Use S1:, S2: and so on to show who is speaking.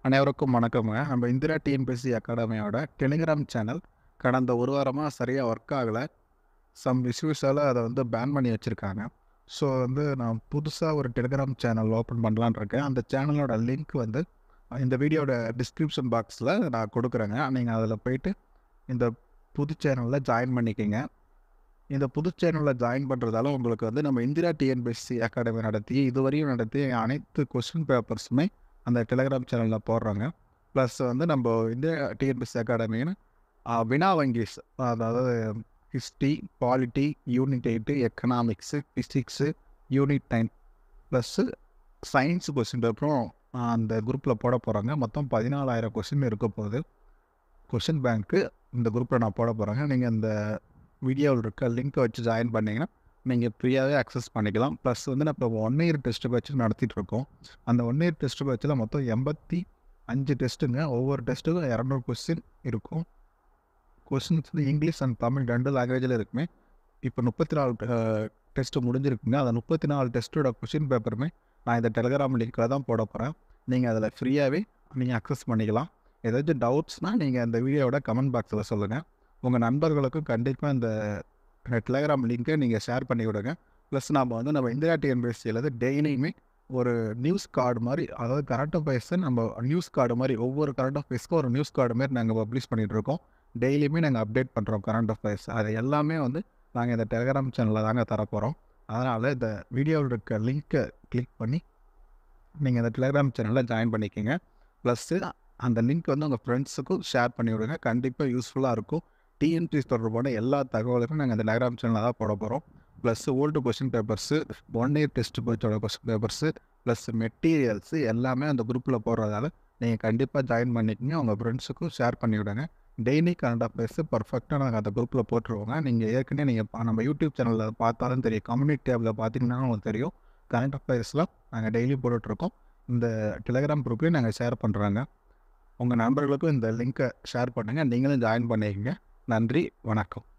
S1: அனைவருக்கும் வணக்கம்ங்க. நம்ம இந்திரா டிஎன்பிஎஸ்சி அகாடமியோட டெலிகிராம் சேனல் கடந்த ஒரு வாரமா சரியா ஒர்க் ஆகல. சம் இஷ்யூஸால அத வந்து பேன் பண்ணி வச்சிருக்காங்க. ஸோ வந்து நான் புதுசா ஒரு டெலிகிராம் சேனல் ஓப்பன் பண்ணலான்னு இருக்கேன். அந்த சேனலோட லிங்க் வந்து இந்த வீடியோட டிஸ்கிரிப்ஷன் பாக்ஸில நான் குடுக்குறேங்க. நீங்க அதில போயிட்டு இந்த புது சேனல்ல ஜாயின் பண்ணிக்கங்க. இந்த புது சேனல்ல ஜாயின் பண்றதால உங்களுக்கு வந்து நம்ம இந்திரா டிஎன்பிஎஸ்சி அகாடமி நடத்திய இதுவரையும் நடத்திய அனைத்து கொஸ்டின் பேப்பர்ஸுமே அந்த டெலிகிராம் சேனல்ல போடுறோங்க. ப்ளஸ் வந்து நம்ப இந்திரா டிஎன்பிஎஸ்சி அகாடமின்னு அ வினா வங்கிஸ் அதாவது history, polity, unit 8, economics, physics, unit 9 plus science question பேப்பரும் அந்த குரூப்ல போட போறோங்க. மொத்தம் 14,000 கொஸ்டின் இருக்க போகுது. கொஸ்டின் பேங்க்கு இந்த குரூப்ல நான் போட போறேங்க. நீங்க இந்த வீடியோவில் இருக்க லிங்க்க வச்சு ஜாயின் பண்ணீங்கன்னா, நீங்க ஃப்ரீயாவே அக்சஸ் பண்ணிக்கலாம். ப்ளஸ் வந்து நான் இப்போ 1 இயர் டெஸ்ட் பேட்ச் நடத்திட்டுருக்கோம். அந்த 1 இயர் டெஸ்ட் பேட்ச்ல மொத்தம் 85 டெஸ்ட்டுங்க. ஒவ்வொரு டெஸ்ட்டுக்கும் 200 கொஸ்டின் இருக்கும். கொஸ்டின்ஸ் வந்து இங்கிலீஷ் அண்ட் தமிழ் 2 லாங்குவேஜ்ல இருக்குமே. இப்போ 34 அ டெஸ்ட் முடிஞ்சிருக்குங்க. அந்த 34 டெஸ்ட்டோட கொஸ்டின் பேப்பருமே நான் இந்த டெலிகிராம் லிங்க்ல தான் போட போறேன். நீங்க அதில ஃப்ரீயாவே நீங்க அக்சஸ் பண்ணிக்கலாம். ஏதாச்சும் டவுட்ஸ்னா நீங்க இந்த வீடியோவோட கமெண்ட் பாக்ஸ்ல சொல்லுங்க. உங்க நண்பர்களுக்கும் கண்டிப்பா இந்த டெலிகிராம் லிங்க்க நீங்க ஷேர் பண்ணி விடுங்க. ப்ளஸ் நாம வந்து நம்ம இந்திரா டிஎன்பிஎஸ்சிலருந்து டெய்லியுமே ஒரு நியூஸ் கார்டு மாரி அதாவது கரண்ட் அஃபேர்ஸ நம்ம நியூஸ் கார்டு மாரி ஒவ்வொரு கரண்ட் அஃபேர்ஸ்க்கும் ஒரு நியூஸ் கார்டு மாரி நாங்க பப்ளிஷ் பண்ணிட்டுருக்கோம். டெய்லியுமே நாங்க அப்டேட் பண்றோம் கரண்ட் அஃபேர்ஸ். அது எல்லாமே வந்து நாங்க இந்த டெலிகிராம் சேனல்ல தாங்க தரப்போறோம். அதனால இந்த வீடியோவில் இருக்க லிங்க்க கிளிக் பண்ணி நீங்க இந்த டெலிகிராம் சேனல்ல ஜாயின் பண்ணிக்கங்க. ப்ளஸ்ஸு அந்த லிங்க் வந்து உங்க ஃப்ரெண்ட்ஸுக்கும் ஷேர் பண்ணி விடுங்க. கண்டிப்பா யூஸ்ஃபுல்லா இருக்கும். டிஎன்பிஎஸ்சி தொடர்பான எல்லா தகவலுமே நாங்க இந்த டெலிகிராம் சேனல்ல தான் போட போறோம். Plus old question papers, 1 year test பேட்ச்சோட கொஸ்டின் பேப்பர்ஸு, ப்ளஸ் மெட்டீரியல்ஸு எல்லாமே அந்த குரூப்ல போடுறதால நீங்க கண்டிப்பா ஜாயின் பண்ணிக்கங்க. உங்க ஃப்ரெண்ட்ஸுக்கும் ஷேர் பண்ணி விடுங்க. டெய்லி கரண்ட் அஃபேர்ஸு பர்ஃபெக்ட்டா நாங்க அந்த குரூப்ல போட்டுருவோங்க. நீங்க ஏற்கனவே நீங்க நம்ம யூடியூப் சேனல்ல பார்த்தாலும் தெரியும். கம்யூனிட்டி டேப்ல பார்த்தீங்கன்னா உங்களுக்கு தெரியும். கரண்ட் அஃபேர்ஸ்லாம் நாங்க டெய்லி போட்டுட்ருக்கோம். இந்த டெலிகிராம் குரூப்லயும் நாங்க ஷேர் பண்றோங்க. உங்க நண்பர்களுக்கும் இந்த லிங்க்க ஷேர் பண்ணுங்க. நீங்களும் ஜாயின் பண்ணிக்கங்க. நன்றி, வணக்கம்.